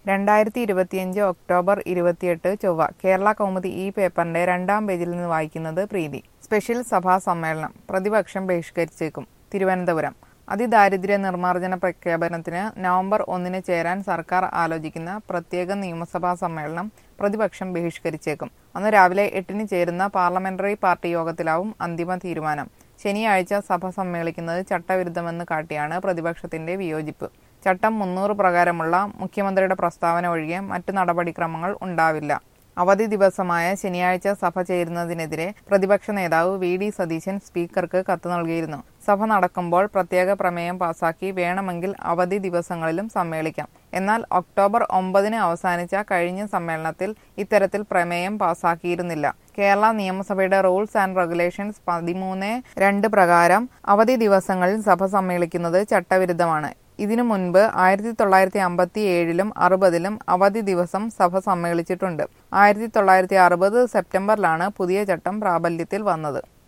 രണ്ടായിരത്തി ഇരുപത്തിയഞ്ച് ഒക്ടോബർ ഇരുപത്തിയെട്ട് ചൊവ്വ കേരള കൗമുദി ഈ പേപ്പറിന്റെ രണ്ടാം പേജിൽ നിന്ന് വായിക്കുന്നത് പ്രീതി സ്പെഷ്യൽ സഭാ സമ്മേളനം പ്രതിപക്ഷം ബഹിഷ്കരിച്ചേക്കും തിരുവനന്തപുരം അതിദാരിദ്ര്യ നിർമ്മാർജ്ജന പ്രഖ്യാപനത്തിന് നവംബർ ഒന്നിന് ചേരാൻ സർക്കാർ ആലോചിക്കുന്ന പ്രത്യേക നിയമസഭാ സമ്മേളനം പ്രതിപക്ഷം ബഹിഷ്കരിച്ചേക്കും അന്ന് രാവിലെ എട്ടിന് ചേരുന്ന പാർലമെന്ററി പാർട്ടി യോഗത്തിലാവും അന്തിമ തീരുമാനം ശനിയാഴ്ച സഭ സമ്മേളിക്കുന്നത് ചട്ടവിരുദ്ധമെന്ന് കാട്ടിയാണ് പ്രതിപക്ഷത്തിന്റെ വിയോജിപ്പ് ചട്ടം മുന്നൂറ് പ്രകാരമുള്ള മുഖ്യമന്ത്രിയുടെ പ്രസ്താവന ഒഴികെ മറ്റു നടപടിക്രമങ്ങൾ ഉണ്ടാവില്ല അവധി ദിവസമായ ശനിയാഴ്ച സഭ ചേരുന്നതിനെതിരെ പ്രതിപക്ഷ നേതാവ് വി ഡി സതീശൻ സ്പീക്കർക്ക് കത്ത് നൽകിയിരുന്നു സഭ നടക്കുമ്പോൾ പ്രത്യേക പ്രമേയം പാസാക്കി വേണമെങ്കിൽ അവധി ദിവസങ്ങളിലും സമ്മേളിക്കാം എന്നാൽ ഒക്ടോബർ ഒമ്പതിന് അവസാനിച്ച കഴിഞ്ഞ സമ്മേളനത്തിൽ ഇത്തരത്തിൽ പ്രമേയം പാസാക്കിയിരുന്നില്ല കേരള നിയമസഭയുടെ റൂൾസ് ആൻഡ് റെഗുലേഷൻസ് പതിമൂന്ന് രണ്ട് പ്രകാരം അവധി ദിവസങ്ങളിൽ സഭ സമ്മേളിക്കുന്നത് ചട്ടവിരുദ്ധമാണ് ഇതിനു മുൻപ് ആയിരത്തി തൊള്ളായിരത്തി അമ്പത്തി ഏഴിലും അറുപതിലും അവധി ദിവസം സഭ സമ്മേളിച്ചിട്ടുണ്ട് ആയിരത്തി തൊള്ളായിരത്തി അറുപത് സെപ്റ്റംബറിലാണ് പുതിയ ചട്ടം പ്രാബല്യത്തിൽ വന്നത്